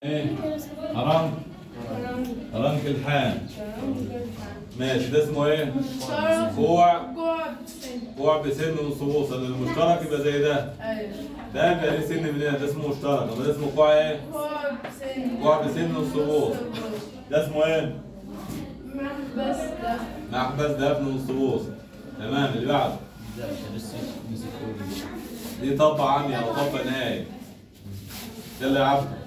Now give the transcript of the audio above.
ايه حرام حرام الحان ماشي ده اسمه ايه كوع كوع بسن ونص بوصه المشترك يبقى زي ده ده يبقى ليه سن من هنا ده اسمه مشترك طب ده اسمه كوع ايه كوع بسن ونص بوصه ده اسمه ايه بس ده محبس ده ابن نص بوصه تمام اللي بعده دي طبعا يا طبع نهائي يلا يا عبد